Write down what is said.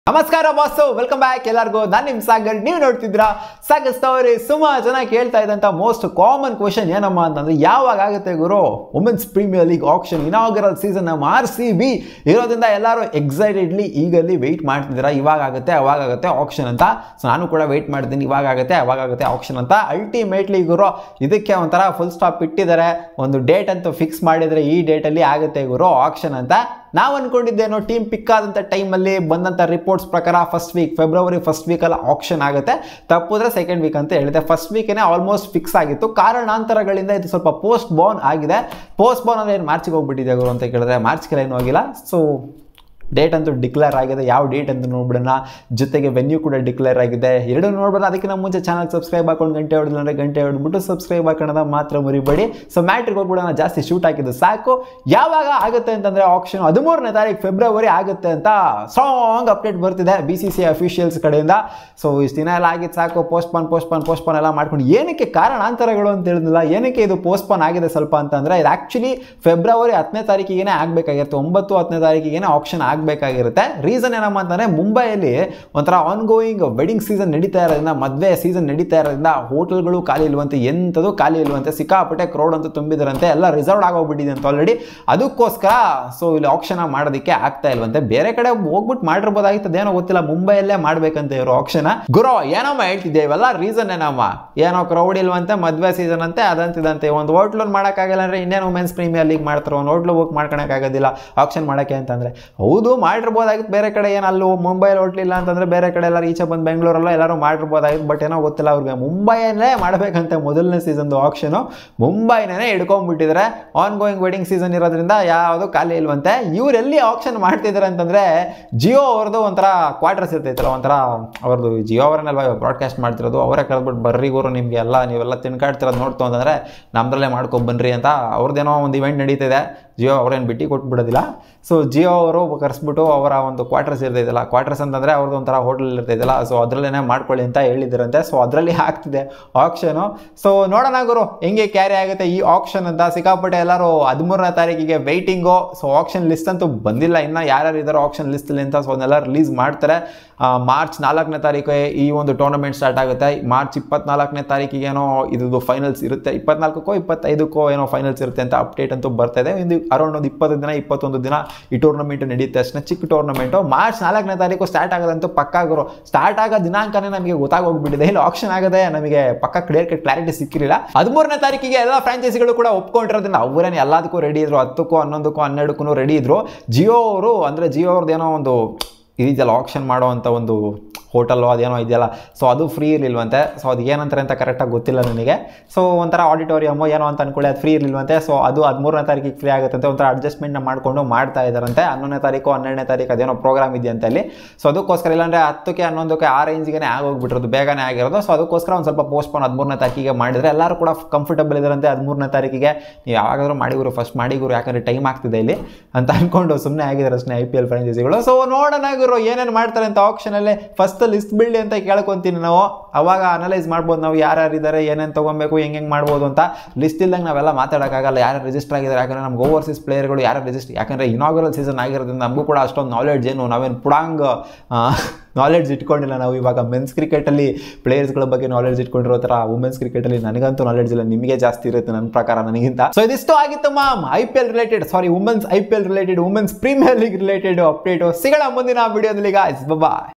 ನಮಸ್ಕಾರ boss welcome back ಎಲ್ಲರಿಗೂ ನಾನು ನಿಮ್ಮ ಸಾಗರ್ ನೀವು ನೋಡ್ತಿದ್ದೀರಾ ಸಾಗರ್ ಸ್ಟೋರಿ ಸುಮಾರು ಜನ ಕೇಳ್ತಾ ಇದ್ದಂಥ ಮೋಸ್ಟ್ ಕಾಮನ್ ಕ್ವಶನ್ ಏನಮ್ಮ ಅಂತಂದ್ರೆ ಯಾವಾಗ ಆಗುತ್ತೆ ಗುರು women's premier league auction inaugural season ನಮ್ಮ ಆರ್ ಸಿ ಬಿ ಇರೋದ್ರಿಂದ ಎಲ್ಲರೂ ಎಕ್ಸೈಟೆಡ್ಲಿ ಈಗಲ್ಲಿ ವೆಯ್ಟ್ ಮಾಡ್ತಿದ್ದೀರಾ ಇವಾಗ ಆಗುತ್ತೆ ಅವಾಗ ಆಗುತ್ತೆ ಆಪ್ಷನ್ ಅಂತ ಸೊ ನಾನು ಕೂಡ ವೆಯ್ಟ್ ಮಾಡ್ತೀನಿ ಇವಾಗ ಆಗುತ್ತೆ ಅವಾಗ ಆಗುತ್ತೆ ಆಪ್ಷನ್ ಅಂತ ಅಲ್ಟಿಮೇಟ್ಲಿ ಗುರು ಇದಕ್ಕೆ ಒಂಥರ ಫುಲ್ ಸ್ಟಾಪ್ ಇಟ್ಟಿದ್ದಾರೆ ಒಂದು ಡೇಟ್ ಅಂತೂ ಫಿಕ್ಸ್ ಮಾಡಿದರೆ ಈ ಡೇಟಲ್ಲಿ ಆಗುತ್ತೆ ಗುರು ಆಪ್ಷನ್ ಅಂತ ನಾವು ಅನ್ಕೊಂಡಿದ್ದೇನೋ ಟೀಮ್ ಪಿಕ್ ಆದಂಥ ಟೈಮಲ್ಲಿ ಬಂದಂಥ ರಿಪೋರ್ಟ್ಸ್ ಪ್ರಕಾರ ಫಸ್ಟ್ ವೀಕ್ ಫೆಬ್ರವರಿ ಫಸ್ಟ್ ವೀಕಲ್ಲಿ ಆಪ್ಷನ್ ಆಗುತ್ತೆ ತಪ್ಪಿದ್ರೆ ಸೆಕೆಂಡ್ ವೀಕ್ ಅಂತ ಹೇಳಿದೆ ಫಸ್ಟ್ ವೀಕೇ ಆಲ್ಮೋಸ್ಟ್ ಫಿಕ್ಸ್ ಆಗಿತ್ತು ಕಾರಣಾಂತರಗಳಿಂದ ಇದು ಸ್ವಲ್ಪ ಪೋಸ್ಟ್ ಬೋನ್ ಆಗಿದೆ ಪೋಸ್ಟ್ ಬೋನ್ ಅಂದರೆ ಏನು ಮಾರ್ಚಿಗೆ ಹೋಗ್ಬಿಟ್ಟಿದೆ ಗುರು ಅಂತ ಕೇಳಿದ್ರೆ ಮಾರ್ಚ್ಗೆಲ್ಲ ಏನೂ ಆಗಿಲ್ಲ ಸೊ ಡೇಟ್ ಅಂತೂ ಡಿಕ್ಲೇರ್ ಆಗಿದೆ ಯಾವ ಡೇಟ್ ಅಂತ ನೋಡ್ಬಿಡೋಣ ಜೊತೆಗೆ ವೆನ್ಯೂ ಕೂಡ ಡಿಕ್ಲೇರ್ ಆಗಿದೆ ಎರಡು ನೋಡ್ಬಿಡೋಣ ಅದಕ್ಕೆ ನಮ್ಮ ಮುಂಚೆ ಚಾನಲ್ ಸಬ್ಸ್ಕ್ರೈಬ್ ಹಾಕೊಂಡು ಗಂಟೆ ಹೊಡೆದಿಲ್ಲ ಅಂದರೆ ಗಂಟೆ ಹೊಡೆದ್ಬಿಟ್ಟು ಸಬ್ಸ್ಕ್ರೈಬ್ ಹಾಕೋಣ ಮಾತ್ರ ಮರಿಬೇಡಿ ಸೊ ಮ್ಯಾಟ್ರಿಗೆ ಹೋಗ್ಬಿಡೋಣ ಜಾಸ್ತಿ ಶೂಟ್ ಹಾಕಿದ್ದು ಸಾಕು ಯಾವಾಗ ಆಗುತ್ತೆ ಅಂತಂದರೆ ಆಪ್ಷನ್ ಹದಿಮೂರನೇ ತಾರೀಕು ಫೆಬ್ರವರಿ ಆಗುತ್ತೆ ಅಂತ ಸ್ಟ್ರಾಂಗ್ ಅಪ್ಡೇಟ್ ಬರ್ತಿದೆ ಬಿ ಸಿ ಸಿ ಅಫಿಷಿಯಲ್ಸ್ ಕಡೆಯಿಂದ ಸೊ ಇಷ್ಟು ದಿನ ಎಲ್ಲ ಆಗಿದ್ದು ಸಾಕು ಪೋಸ್ಟ್ಪಾನ್ ಪೋಸ್ಟ್ಪಾನ್ ಪೋಸ್ಟ್ಪಾನ್ ಎಲ್ಲ ಮಾಡ್ಕೊಂಡು ಏನಕ್ಕೆ ಕಾರಣಾಂತರಗಳು ಅಂತ ಹೇಳಿದ್ನಲ್ಲ ಏನಕ್ಕೆ ಇದು ಪೋಸ್ಟ್ಪಾನ್ ಆಗಿದೆ ಸ್ವಲ್ಪ ಅಂತಂದರೆ ಇದು ಆ್ಯಕ್ಚುಲಿ ಫೆಬ್ರವರಿ ಹತ್ತನೇ ತಾರೀಕಿಗೆ ಆಗಬೇಕಾಗಿರುತ್ತೆ ಒಂಬತ್ತು ಹತ್ತನೇ ತಾರೀಕಿಗೆ ಆಪ್ಷನ್ ಆಗಬೇಕಾಗಿರುತ್ತೆ ರೀಸನ್ ಏನಮ್ಮ ಅಂತಂದರೆ ಮುಂಬೈಯಲ್ಲಿ ಒಂಥರ ಆನ್ ಗೋಯಿಂಗ್ ವೆಡ್ಡಿಂಗ್ ಸೀಸನ್ ನಡೀತಾ ಇರೋದ್ರಿಂದ ಮದುವೆ ಸೀಸನ್ ನಡೀತಾ ಇರೋದ್ರಿಂದ ಹೋಟೆಲ್ಗಳು ಖಾಲಿ ಇಲ್ವಂತೆ ಎಂಥದ್ದು ಖಾಲಿ ಇಲ್ವಂತೆ ಸಿಕ್ಕಾಪಟ್ಟೆ ಕ್ರೌಡ್ ಅಂತೂ ತುಂಬಿದ್ರಂತೆ ಎಲ್ಲ ರಿಸರ್ವ್ ಆಗೋಗ್ಬಿಟ್ಟಿದೆ ಅಂತ ಆಲ್ರೆಡಿ ಅದಕ್ಕೋಸ್ಕರ ಸೊ ಇಲ್ಲಿ ಆಪ್ಷನ್ ಮಾಡೋದಕ್ಕೆ ಆಗ್ತಾ ಇಲ್ವಂತೆ ಬೇರೆ ಕಡೆ ಹೋಗ್ಬಿಟ್ಟು ಮಾಡಿರ್ಬೋದಾಗಿತ್ತು ಅದೇನೋ ಗೊತ್ತಿಲ್ಲ ಮುಂಬೈಯಲ್ಲೇ ಮಾಡ್ಬೇಕಂತ ಇವರು ಆಪ್ಷನ್ ಗುರು ಏನಮ್ಮ ಹೇಳ್ತಿದ್ದೆ ಇವೆಲ್ಲ ರೀಸನ್ ಏನಮ್ಮ ಏನೋ ಕ್ರೌಡ್ ಇಲ್ವಂತೆ ಮದುವೆ ಸೀಸನ್ ಅಂತೆ ಅದಂತಿದಂತೆ ಒಂದು ಹೋಟ್ಲು ಮಾಡೋಕ್ಕಾಗಲ್ಲ ಅಂದರೆ ಇನ್ನೇನು ವುಮೆನ್ಸ್ ಪ್ರೀಮಿಯರ್ ಲೀಗ್ ಮಾಡ್ತಾರೆ ಒಂದು ಹೋಟ್ಲು ಬುಕ್ ಮಾಡ್ಕೊಳಕ್ಕಾಗೋದಿಲ್ಲ ಆಪ್ಷನ್ ಮಾಡೋಕ್ಕೆ ಅಂತಂದರೆ ಹೌದು ಮಾಡಿರ್ಬೋದಾಗಿತ್ತು ಬೇರೆ ಕಡೆ ಏನು ಅಲ್ಲಿ ಮುಂಬೈಲಿ ಹೋಟ್ಲಿಲ್ಲ ಅಂತಂದರೆ ಬೇರೆ ಕಡೆ ಎಲ್ಲರೂ ಈಚೆ ಬಂದು ಬೆಂಗಳೂರಲ್ಲ ಎಲ್ಲರೂ ಮಾಡಿರ್ಬೋದಾಗಿತ್ತು ಬಟ್ ಏನೋ ಗೊತ್ತಿಲ್ಲ ಅವ್ರಿಗೆ ಮುಂಬೈಯಲ್ಲೇ ಮಾಡಬೇಕಂತೆ ಮೊದಲನೇ ಸೀಸನ್ದು ಆಪ್ಷನು ಮುಂಬೈನೇ ಹಿಡ್ಕೊಂಡ್ಬಿಟ್ಟಿದ್ದಾರೆ ಆನ್ ಗೋಯಿಂಗ್ ವೆಡ್ಡಿಂಗ್ ಸೀಸನ್ ಇರೋದ್ರಿಂದ ಯಾವುದು ಖಾಲಿ ಇಲ್ವಂತೆ ಇವ್ರು ಎಲ್ಲಿ ಆಪ್ಷನ್ ಮಾಡ್ತಿದ್ದಾರೆ ಅಂತಂದರೆ ಜಿಯೋ ಅವ್ರದ್ದು ಒಂಥರ ಕ್ವಾರ್ಟರ್ಸ್ ಇರ್ತೈತಲ್ಲ ಒಂಥರ ಅವ್ರದ್ದು ಜಿಯೋ ಅವರನ್ನೆಲ್ಲ ಬ್ರಾಡ್ಕಾಸ್ಟ್ ಮಾಡ್ತಿರೋದು ಅವರೇ ಕರೆದ್ಬಿಟ್ಟು ಬರ್ರಿ ಗುರು ನಿಮಗೆ ಎಲ್ಲ ನೀವೆಲ್ಲ ತಿನ್ಕಾಡ್ತಿರೋದು ನೋಡ್ತು ಅಂತಂದರೆ ನಮ್ಮದ್ರಲ್ಲೇ ಮಾಡ್ಕೊಂಡು ಬನ್ರಿ ಅಂತ ಅವ್ರದ್ದೇನೋ ಒಂದು ಇವೆಂಟ್ ನಡೀತಿದೆ ಜಿಯೋ ಅವ್ರೇನು ಬಿಟ್ಟು ಕೊಟ್ಬಿಡೋದಿಲ್ಲ ಸೊ ಜಿಯೋ ಅವರು ಕರೆಸ್ಬಿಟ್ಟು ಅವರ ಒಂದು ಕ್ವಾರ್ಟರ್ಸ್ ಇರ್ತೈತಲ್ಲ ಕ್ವಾರ್ಟರ್ಸ್ ಅಂತಂದರೆ ಅವ್ರದ್ದು ಒಂಥರ ಹೋಟೆಲ್ ಇರ್ತೈತಲ್ಲ ಸೊ ಅದರಲ್ಲೇ ಮಾಡ್ಕೊಳ್ಳಿ ಅಂತ ಹೇಳಿದ್ರಂತೆ ಸೊ ಅದರಲ್ಲಿ ಆಗ್ತಿದೆ ಆಪ್ಷನು ಸೊ ನೋಡೋಣ ಗುರು ಹೆಂಗೆ ಕ್ಯಾರಿ ಆಗುತ್ತೆ ಈ ಆಪ್ಷನ್ ಅಂತ ಸಿಕ್ಕಾಪಟ್ಟೆ ಎಲ್ಲರೂ ಹದಿಮೂರನೇ ತಾರೀಕಿಗೆ ವೆಯ್ಟಿಂಗು ಸೊ ಆಪ್ಷನ್ ಲಿಸ್ಟ್ ಅಂತೂ ಬಂದಿಲ್ಲ ಇನ್ನು ಯಾರ್ಯಾರು ಇದ್ದಾರೋ ಆಪ್ಷನ್ ಲಿಸ್ಟಲ್ಲಿ ಅಂತ ಸೊ ಅದನ್ನೆಲ್ಲ ರಿಲೀಸ್ ಮಾಡ್ತಾರೆ ಆ, ಮಾರ್ಚ್ ನಾಲ್ಕನೇ ತಾರೀಕು ಈ ಒಂದು ಟೂರ್ನಮೆಂಟ್ ಸ್ಟಾರ್ಟ್ ಆಗುತ್ತೆ ಮಾರ್ಚ್ ಇಪ್ಪತ್ನಾಲ್ಕನೇ ತಾರೀಕಿಗೇನೋ ಇದು ಫೈನಲ್ಸ್ ಇರುತ್ತೆ ಇಪ್ಪತ್ನಾಲ್ಕಕ್ಕೋ ಇಪ್ಪತ್ತೈದಕ್ಕೋ ಏನೋ ಫೈನಲ್ಸ್ ಇರುತ್ತೆ ಅಂತ ಅಪ್ಡೇಟ್ ಅಂತೂ ಬರ್ತಾಯಿದೆ ಒಂದು ಅರೌಂಡ್ ಒಂದು ಇಪ್ಪತ್ತು ದಿನ ಇಪ್ಪತ್ತೊಂದು ದಿನ ಈ ಟೂರ್ನಮೆಂಟ್ ನಡೆಯುತ್ತೆ ಅಷ್ಟೇ ಚಿಕ್ಕ ಟೂರ್ನಮೆಂಟು ಮಾರ್ಚ್ ನಾಲ್ಕನೇ ತಾರೀಕು ಸ್ಟಾರ್ಟ್ ಆಗೋದಂತೂ ಪಕ್ಕಾಗರು ಸ್ಟಾರ್ಟ್ ಆಗೋ ದಿನಾಂಕನೇ ನಮಗೆ ಗೊತ್ತಾಗೋಗ್ಬಿಟ್ಟಿದೆ ಇಲ್ಲಿ ಆಪ್ಷನ್ ಆಗದೆ ನಮಗೆ ಪಕ್ಕ ಕ್ಲಿಯರ್ ಕಟ್ ಕ್ಲಾರಿಟಿ ಸಿಕ್ಕಿರಲಿಲ್ಲ ಹದಿಮೂರನೇ ತಾರೀಕಿಗೆ ಎಲ್ಲ ಫ್ರಾಂಚೈಸಿಗಳು ಕೂಡ ಒಪ್ಕೊಂಡಿರೋದ್ರಿಂದ ಅವರೇನು ಎಲ್ಲದಕ್ಕೂ ರೆಡಿ ಇದ್ರು ಹತ್ತಕ್ಕೂ ಹನ್ನೊಂದಕ್ಕೂ ಹನ್ನೆರಡಕ್ಕೂ ರೆಡಿ ಇದ್ರು ಜಿಯೋ ಅವರು ಅಂದರೆ ಜಿಯೋ ಅವ್ರದ್ದು ಏನೋ ಒಂದು ಇದೆಯಲ್ಲ ಆಪ್ಷನ್ ಮಾಡೋ ಅಂಥ ಒಂದು ಹೋಟೆಲ್ಲು ಅದೇನೋ ಇದೆಯಲ್ಲ ಸೊ ಅದು ಫ್ರೀ ಇರಲಿಲ್ವಂತೆ ಸೊ ಅದು ಏನಂತಾರೆ ಅಂತ ಕರೆಕ್ಟಾಗಿ ಗೊತ್ತಿಲ್ಲ ನನಗೆ ಸೊ ಒಂಥರ ಆಡಿಟೋರಿಯಮು ಏನೋ ಅಂತ ಅನ್ಕೊಳ್ಳಿ ಅದು ಫ್ರೀ ಇರಲಿಲ್ವಂತೆ ಸೊ ಅದು ಹದಿಮೂರನೇ ತಾರೀಕಿಗೆ ಫ್ರೀ ಆಗುತ್ತಂತೆ ಒಂಥರ ಅಡ್ಜಸ್ಟ್ಮೆಂಟ್ನ ಮಾಡಿಕೊಂಡು ಮಾಡ್ತಾ ಇದ್ದಾರಂತೆ ಹನ್ನೊಂದನೇ ತಾರೀಕು ಹನ್ನೆರಡನೇ ತಾರೀಕು ಅದೇನೋ ಪ್ರೋಗ್ರಾಮ್ ಇದೆಯಂತೆ ಅಲ್ಲಿ ಸೊ ಅದಕ್ಕೋಸ್ಕರ ಇಲ್ಲಾಂದರೆ ಹತ್ತಕ್ಕೆ ಹನ್ನೊಂದಕ್ಕೆ ಆ ರೇಂಜ್ಗೆ ಆಗೋಗ್ಬಿಟ್ಟಿರೋದು ಬೇಗನೆ ಆಗಿರೋದು ಸೊ ಅದಕ್ಕೋಸ್ಕರ ಒಂದು ಸ್ವಲ್ಪ ಪೋಸ್ಟ್ಪೋನ್ ಹದಿಮೂರನೇ ತಾರೀಕಿಗೆ ಮಾಡಿದರೆ ಎಲ್ಲರೂ ಕೂಡ ಕಂಫರ್ಟಬಲ್ ಇದ್ದಾರಂತೆ ಹದಿಮೂರನೇ ತಾರೀಕಿಗೆ ನೀವು ಯಾವಾಗಾದ್ರೂ ಮಾಡಿಗುರು ಫಸ್ಟ್ ಮಾಡಿಗುರು ಯಾಕಂದರೆ ಟೈಮ್ ಆಗ್ತಿದೆ ಇಲ್ಲಿ ಅಂತ ಅಂದ್ಕೊಂಡು ಸುಮ್ಮನೆ ಆಗಿದ್ದಾರೆ ಅಷ್ಟೇ ಐ ಪಿ ಎಲ್ ಫ್ರಾಂಚೈಸಿಗಳು ಸೊ ನೋಡೋಣ ಗುರು ಏನೇನು ಮಾಡ್ತಾರೆ ಅಂತ ಆಪ್ಷನಲ್ಲೇ ಫಸ್ಟ್ ಲಿಸ್ಟ್ ಬಿಲ್ಡಿ ಅಂತ ಕೇಳ್ಕೊತೀನಿ ನಾವು ಅವಾಗ ಅನಲೈಸ್ ಮಾಡ್ಬೋದು ನಾವು ಯಾರ್ಯಾರು ಇದ್ದಾರೆ ಏನೇನು ತೊಗೊಬೇಕು ಹೆಂಗೆ ಹೆಂಗೆ ಮಾಡ್ಬೋದು ಅಂತ ಲಿಸ್ಟ್ ಇಲ್ದಂಗೆ ನಾವೆಲ್ಲ ಮಾತಾಡೋಕ್ಕಾಗಲ್ಲ ಯಾರು ರಿಜಿಸ್ಟರ್ ಆಗಿದ್ದಾರೆ ಯಾಕಂದರೆ ನಮ್ಗೆ ಓವರ್ಸೀಸ್ ಪ್ಲೇಯರ್ಗಳು ಯಾರು ರಿಜಿಸ್ಟರ್ ಯಾಕಂದರೆ ಇನಾಗರಲ್ ಸೀಸನ್ ಆಗಿರೋದ್ರಿಂದ ನಮಗೂ ಕೂಡ ಅಷ್ಟೊಂದು ನಾಲೆಡ್ಜ್ ಏನು ನಾವೇನು ಪುಡಾಂಗ್ ನಾಲೆಡ್ಜ್ ಇಟ್ಕೊಂಡಿಲ್ಲ ನಾವು ಇವಾಗ ಮೆನ್ಸ್ ಕ್ರಿಕೆಟಲ್ಲಿ ಪ್ಲೇಯರ್ಸ್ಗಳ ಬಗ್ಗೆ ನಾಲೆಡ್ಜ್ ಇಟ್ಕೊಂಡಿರೋ ಥರ ವುಮೆನ್ಸ್ ಕ್ರಿಕೆಟಲ್ಲಿ ನನಗಂತೂ ನಾಲೆಡ್ಜ್ ಇಲ್ಲ ನಿಮಗೆ ಜಾಸ್ತಿ ಇರುತ್ತೆ ನನ್ನ ಪ್ರಕಾರ ನನಗಿಂತ ಸೊ ಇದಿಷ್ಟು ಆಗಿತ್ತು ma'am I P L related sorry women's I P L related women's premier league related update ಸಿಗೋಣ ಮುಂದಿನ ವಿಡಿಯೋದಲ್ಲಿ ಗಾಯ್ಸ್ ಬಾಯ್